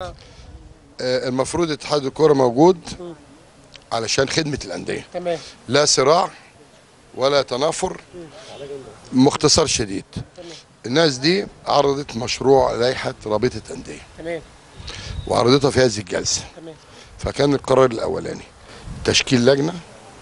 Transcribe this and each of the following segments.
آه، المفروض اتحاد الكوره موجود علشان خدمه الانديه تمام لا صراع ولا تنافر مختصر شديد الناس دي عرضت مشروع لائحه رابطه انديه تمام وعرضتها في هذه الجلسه تمام فكان القرار الاولاني تشكيل لجنه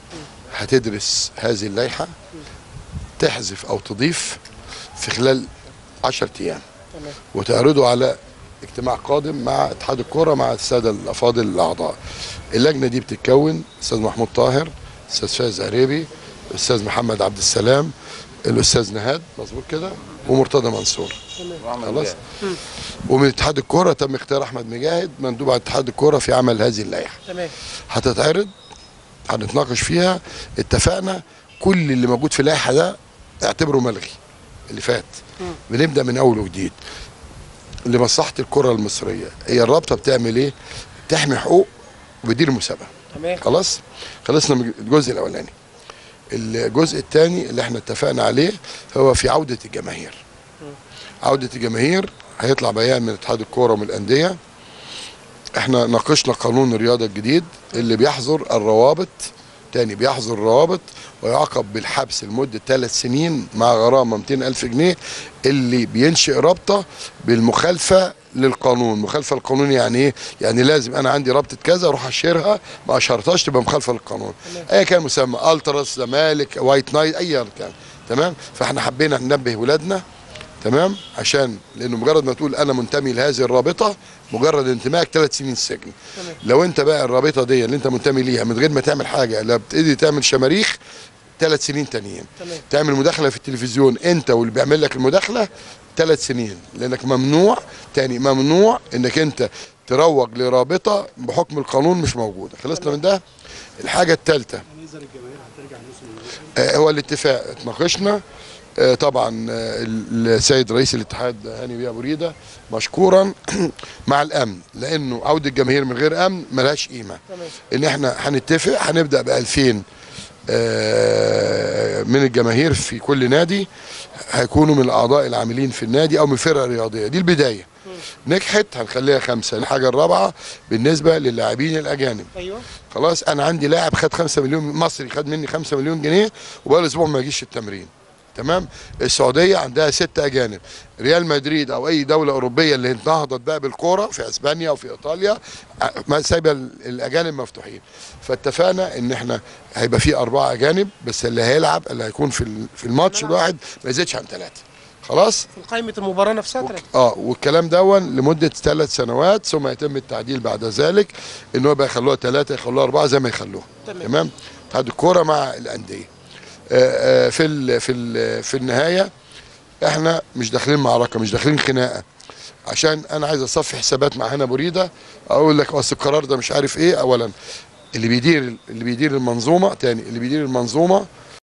هتدرس هذه اللائحه تحذف او تضيف في خلال 10 ايام تمام وتعرضه على اجتماع قادم مع اتحاد الكره مع الساده الافاضل الاعضاء. اللجنه دي بتتكون استاذ محمود طاهر، استاذ فايز عريبي، الاستاذ محمد عبد السلام، الاستاذ نهاد مظبوط كده ومرتضى منصور. خلاص؟ ومن اتحاد الكره تم اختيار احمد مجاهد مندوب على اتحاد الكره في عمل هذه اللائحه. تمام هتتعرض هنتناقش فيها اتفقنا كل اللي موجود في اللائحه ده اعتبره ملغي اللي فات بنبدا من اول وجديد لمصلحه الكره المصريه هي الرابطه بتعمل ايه تحمي حقوق وبتدير مسابقه تمام خلاص خلصنا من الجزء الاولاني الجزء الثاني اللي احنا اتفقنا عليه هو في عوده الجماهير عوده الجماهير هيطلع بيان من اتحاد الكوره ومن الانديه احنا ناقشنا قانون الرياضه الجديد اللي بيحظر الروابط تاني بيحظر الروابط ويعاقب بالحبس لمدة ثلاث سنين مع غرامة 200 ألف جنيه اللي بينشئ رابطة بالمخالفة للقانون مخالفة للقانون يعني ايه يعني لازم انا عندي رابطة كذا اروح اشيرها ما اشهرتهاش تبقى مخالفة للقانون ايا كان مسمى التراس زمالك وايت نايت ايا كان تمام فاحنا حبينا ننبه ولادنا تمام عشان لانه مجرد ما تقول انا منتمي لهذه الرابطه مجرد انتمائك ثلاث سنين سجن تمام. لو انت بقى الرابطه دي اللي انت منتمي ليها من غير ما تعمل حاجه لا بتبتدي تعمل شماريخ ثلاث سنين تانيين تمام. تعمل مداخله في التلفزيون انت واللي بيعمل لك المداخله ثلاث سنين لانك ممنوع تاني ممنوع انك انت تروج لرابطه بحكم القانون مش موجوده خلصنا من ده الحاجه الثالثه آه، هو الاتفاق اتناقشنا آه، طبعا آه، السيد رئيس الاتحاد هاني بيه ابو ريده مشكورا مع الامن لانه عوده الجماهير من غير امن ملهاش قيمه تمام. ان احنا هنتفق هنبدا ب 2000 آه، من الجماهير في كل نادي هيكونوا من الاعضاء العاملين في النادي او من فرقه رياضيه دي البدايه نجحت هنخليها خمسه الحاجه الرابعه بالنسبه للاعبين الاجانب ايوه خلاص انا عندي لاعب خد 5 مليون مصري خد مني 5 مليون جنيه وبقى اسبوع ما يجيش التمرين تمام السعوديه عندها ستة اجانب ريال مدريد او اي دوله اوروبيه اللي نهضت بقى بالكوره في اسبانيا او في ايطاليا ع- ما سايبه ال- الاجانب مفتوحين فاتفقنا ان احنا هيبقى في اربعه اجانب بس اللي هيلعب اللي هيكون في ال- في الماتش الواحد ما يزيدش عن ثلاثه خلاص في قائمه المباراه نفسها ثلاثة. اه والكلام دون لمده ثلاث سنوات ثم يتم التعديل بعد ذلك ان هو بقى يخلوها ثلاثه يخلوها اربعه زي ما يخلوها تمام. تمام اتحاد الكوره مع الانديه آه، آه، في ال في ال في النهايه احنا مش داخلين معركه مش داخلين خناقه عشان انا عايز اصفي حسابات مع هنا بريده اقول لك اصل القرار ده مش عارف ايه اولا اللي بيدير اللي بيدير المنظومه تاني اللي بيدير المنظومه